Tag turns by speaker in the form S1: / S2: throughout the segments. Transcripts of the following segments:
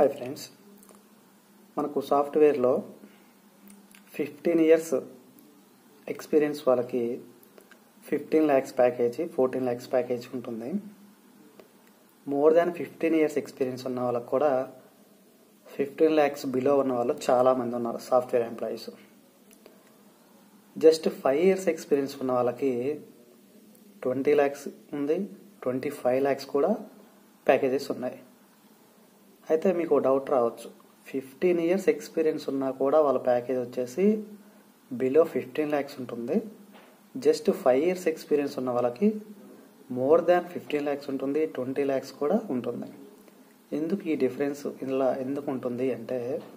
S1: hi friends మనకు సాఫ్ట్వేర్లో fifteen years experience వాళ్ళకి fifteen lakhs package fourteen lakhs package ఉంటుంది more than fifteen years experience ఉన్న వాళ్ళకి కూడా ఫిఫ్టీన్ ల్యాక్స్ బిలో ఉన్న వాళ్ళు చాలామంది ఉన్నారు software employees just five years experience ఉన్న వాళ్ళకి ట్వంటీ ల్యాక్స్ ఉంది ట్వంటీ ఫైవ్ ల్యాక్స్ కూడా ప్యాకేజెస్ ఉన్నాయి అయితే మీకు డౌట్ రావచ్చు ఫిఫ్టీన్ ఇయర్స్ ఎక్స్పీరియన్స్ ఉన్నా కూడా వాళ్ళ ప్యాకేజ్ వచ్చేసి బిలో ఫిఫ్టీన్ ల్యాక్స్ ఉంటుంది జస్ట్ ఫైవ్ ఇయర్స్ ఎక్స్పీరియన్స్ ఉన్న వాళ్ళకి మోర్ దాన్ ఫిఫ్టీన్ ల్యాక్స్ ఉంటుంది ట్వంటీ ల్యాక్స్ కూడా ఉంటుంది ఎందుకు ఈ డిఫరెన్స్ ఇలా ఎందుకు ఉంటుంది అంటే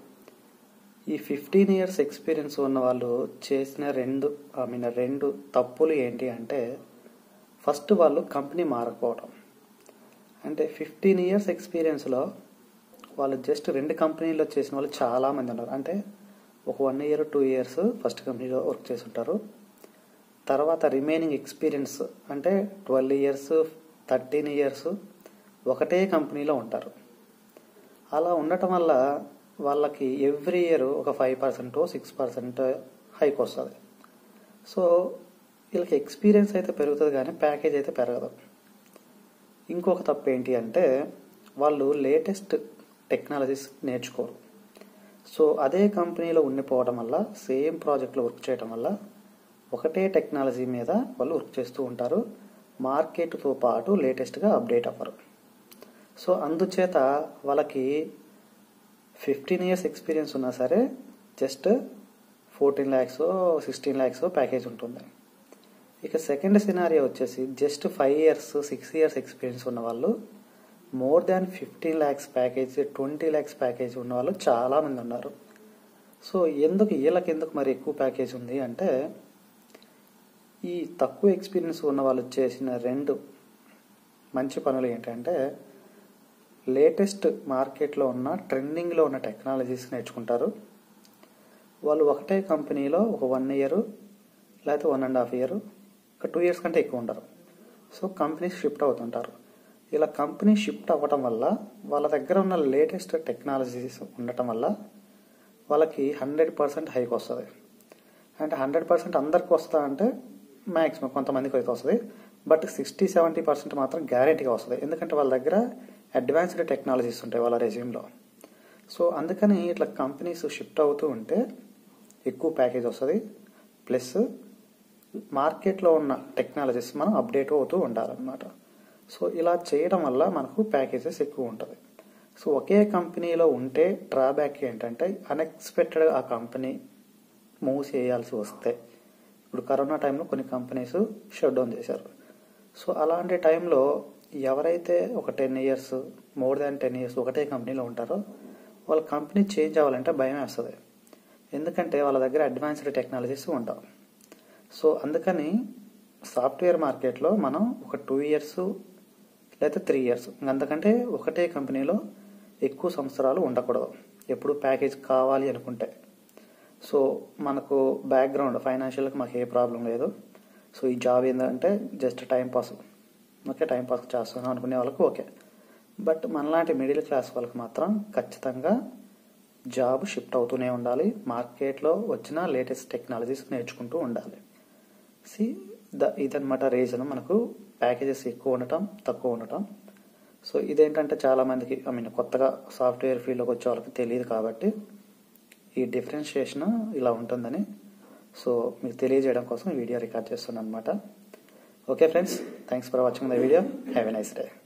S1: ఈ ఫిఫ్టీన్ ఇయర్స్ ఎక్స్పీరియన్స్ ఉన్న వాళ్ళు చేసిన రెండు ఐ మీన్ రెండు తప్పులు ఏంటి అంటే ఫస్ట్ వాళ్ళు కంపెనీ మారకపోవడం అంటే ఫిఫ్టీన్ ఇయర్స్ ఎక్స్పీరియన్స్లో వాళ్ళు జస్ట్ రెండు కంపెనీలో చేసిన వాళ్ళు చాలామంది ఉన్నారు అంటే ఒక one year two years first కంపెనీలో వర్క్ చేసి ఉంటారు తర్వాత రిమైనింగ్ ఎక్స్పీరియన్స్ అంటే ట్వెల్వ్ ఇయర్స్ థర్టీన్ ఇయర్స్ ఒకటే కంపెనీలో ఉంటారు అలా ఉండటం వల్ల వాళ్ళకి ఎవ్రీ ఇయర్ ఒక five percent six percent hike వస్తుంది సో వీళ్ళకి ఎక్స్పీరియన్స్ అయితే పెరుగుతుంది కానీ ప్యాకేజ్ అయితే పెరగదు ఇంకొక తప్పు ఏంటి అంటే వాళ్ళు లేటెస్ట్ టెక్నాలజీస్ నేర్చుకోరు సో అదే కంపెనీలో ఉండిపోవడం వల్ల సేమ్ ప్రాజెక్ట్లో వర్క్ చేయడం వల్ల ఒకటే టెక్నాలజీ మీద వాళ్ళు వర్క్ చేస్తూ ఉంటారు మార్కెట్తో పాటు లేటెస్ట్గా అప్డేట్ అవ్వరు సో అందుచేత వాళ్ళకి ఫిఫ్టీన్ ఇయర్స్ ఎక్స్పీరియన్స్ ఉన్నా సరే just fourteen lakhs sixteen lakhs package ఉంటుంది ఇక సెకండ్ సినారియో వచ్చేసి just five years six years experience ఉన్న వాళ్ళు more than fifteen lakhs package twenty lakhs package ఉన్న వాళ్ళు చాలామంది ఉన్నారు సో ఎందుకు వీళ్ళకి ఎందుకు మరి ఎక్కువ ప్యాకేజ్ ఉంది అంటే ఈ తక్కువ ఎక్స్పీరియన్స్ ఉన్న వాళ్ళు చేసిన రెండు మంచి పనులు ఏంటంటే లేటెస్ట్ మార్కెట్లో ఉన్న ట్రెండింగ్లో ఉన్న టెక్నాలజీస్ నేర్చుకుంటారు వాళ్ళు ఒకటే కంపెనీలో ఒక వన్ ఇయర్ లేకపోతే వన్ అండ్ హాఫ్ ఇయర్ ఒక టూ ఇయర్స్ కంటే ఎక్కువ ఉండరు సో కంపెనీస్ షిఫ్ట్ అవుతుంటారు ఇలా కంపెనీ షిఫ్ట్ అవ్వటం వల్ల వాళ్ళ దగ్గర ఉన్న లేటెస్ట్ టెక్నాలజీస్ ఉండటం వల్ల వాళ్ళకి హండ్రెడ్ పర్సెంట్ హైక్ వస్తుంది అంటే హండ్రెడ్ పర్సెంట్ అందరికి వస్తా అంటే మ్యాక్సిమం కొంతమందికి అయితే వస్తుంది బట్ సిక్స్టీ సెవెంటీ పర్సెంట్ మాత్రం గ్యారెంటీగా వస్తుంది ఎందుకంటే వాళ్ళ దగ్గర అడ్వాన్స్డ్ టెక్నాలజీస్ ఉంటాయి వాళ్ళ రెజ్యూమ్లో సో అందుకని ఇట్లా కంపెనీస్ షిఫ్ట్ అవుతూ ఉంటే ఎక్కువ ప్యాకేజ్ వస్తుంది ప్లస్ మార్కెట్లో ఉన్న టెక్నాలజీస్ మనం అప్డేట్ అవుతూ ఉండాలన్నమాట సో ఇలా చేయడం వల్ల మనకు ప్యాకేజెస్ ఎక్కువ ఉంటుంది సో ఒకే కంపెనీలో ఉంటే డ్రాబ్యాక్ ఏంటంటే అన్ఎక్స్పెక్టెడ్ ఆ కంపెనీ మూవ్ చేయాల్సి వస్తే ఇప్పుడు కరోనా టైంలో కొన్ని కంపెనీస్ షట్ డౌన్ చేశారు సో అలాంటి టైంలో ఎవరైతే ఒక ten years more than ten years ఒకటే కంపెనీలో ఉంటారో వాళ్ళ కంపెనీ చేంజ్ అవ్వాలంటే భయం వేస్తుంది ఎందుకంటే వాళ్ళ దగ్గర అడ్వాన్స్డ్ టెక్నాలజీస్ ఉండవు సో అందుకని సాఫ్ట్వేర్ మార్కెట్లో మనం ఒక టూ ఇయర్స్ లేదా త్రీ ఇయర్స్ అంతకంటే ఒకటే కంపెనీలో ఎక్కువ సంవత్సరాలు ఉండకూడదు ఎప్పుడు ప్యాకేజ్ కావాలి అనుకుంటే సో మనకు బ్యాక్గ్రౌండ్ ఫైనాన్షియల్కి మాకు ఏ ప్రాబ్లం లేదు సో ఈ జాబ్ ఏంటంటే just time pass okay time pass చేస్తున్నాం అనుకునే వాళ్ళకి ఓకే బట్ మనలాంటి మిడిల్ క్లాస్ వాళ్ళకి మాత్రం ఖచ్చితంగా జాబ్ షిఫ్ట్ అవుతూనే ఉండాలి మార్కెట్లో వచ్చిన లేటెస్ట్ టెక్నాలజీస్ నేర్చుకుంటూ ఉండాలి సి ద ఇదనమాట రీజన్ మనకు ప్యాకేజెస్ ఎక్కువ ఉండటం తక్కువ ఉండటం సో ఇదేంటంటే చాలామందికి ఐ మీన్ కొత్తగా సాఫ్ట్వేర్ ఫీల్డ్లోకి వచ్చే వాళ్ళకి తెలియదు కాబట్టి ఈ డిఫరెన్షియేషన్ ఇలా ఉంటుందని సో మీకు తెలియజేయడం కోసం ఈ వీడియో రికార్డ్ చేస్తున్నాను అనమాట okay friends thanks for watching the video have a nice day